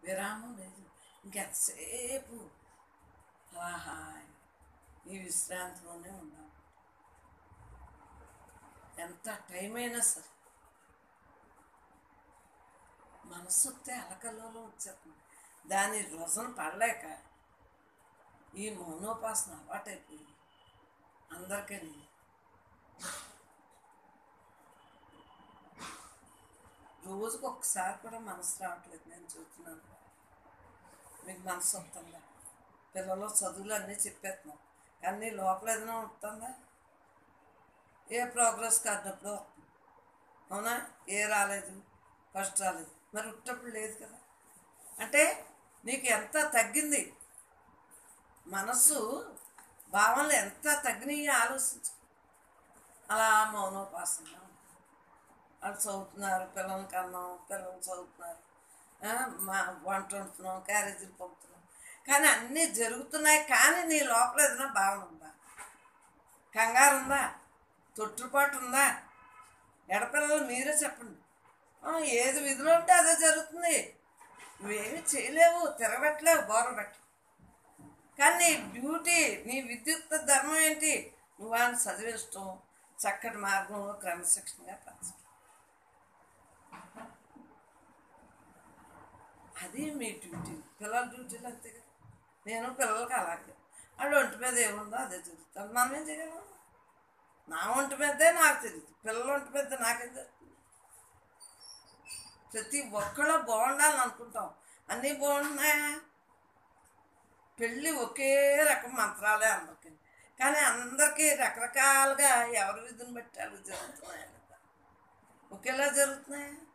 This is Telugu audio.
విరామం లేదు ఇంకెంతసేపు అలా హాయి ఈ విశ్రాంతిలోనే ఉన్నాం ఎంత టైం అయినా సరే మనసు వస్తే అలకల్లో వచ్చేస్తుంది దాని రోజున పడలేక ఈ మౌనోపాసన అలవాటైపోయి అందరికీ రోజుకు ఒక్కసారి కూడా మనసు రావట్లేదు నేను చూస్తున్నాను మీకు మనసు వస్తుందా పిల్లలు చదువులు అన్నీ చెప్పేస్తున్నాం కానీ లోపల ఏదైనా ఉంటుందా ఏ ప్రోగ్రెస్ కాడినప్పుడు వస్తుంది అవునా ఏ రాలేదు ఫస్ట్ రాలేదు మరి ఉట్టప్పుడు లేదు కదా అంటే నీకు ఎంత తగ్గింది మనస్సు భావనలు ఎంత తగ్గినాయి ఆలోచించు అలా మౌనోపాసన వాళ్ళు చదువుతున్నారు పిల్లలకి అన్నం పిల్లలు చదువుతున్నారు ఆ, మా వంట వండుతున్నాం క్యారేజీలు పంపుతున్నాం కానీ అన్నీ జరుగుతున్నాయి కానీ నీ లోపల ఏదైనా భావన ఉందా కంగారు ఉందా తొట్టుపాటు ఉందా ఎడపిల్లలు మీరే చెప్పండి ఆ, ఏది విధిలో ఉంటే అదే జరుగుతుంది నువ్వేమి చేయలేవు తిరగబెట్టలేవు బోర పెట్ట కానీ నీ బ్యూటీ నీ విద్యుత్ ధర్మం ఏంటి నువ్వు ఆయన చదివించడం చక్కటి మార్గంలో క్రమశిక్షణగా పెంచడం అది మీ డ్యూటీ పిల్లల డ్యూటీలు అంతే కదా నేను పిల్లలకి అలాగే వాళ్ళు ఒంటి మీద ఏముందో అదే జరుగుతుంది మనం ఏం చేయగలం నా ఒంటి మీదే నాకు తెలియదు పిల్లల ఒంటి మీద నాకేం జరుగుతుంది ప్రతి ఒక్కళ్ళు బాగుండాలని అనుకుంటాం అన్నీ బాగున్నాయా పెళ్ళి ఒకే రకం మంత్రాలే అందరికీ కానీ అందరికీ రకరకాలుగా ఎవరి విధిని బట్టి అవి జరుగుతున్నాయి కదా ఒకేలా జరుగుతున్నాయా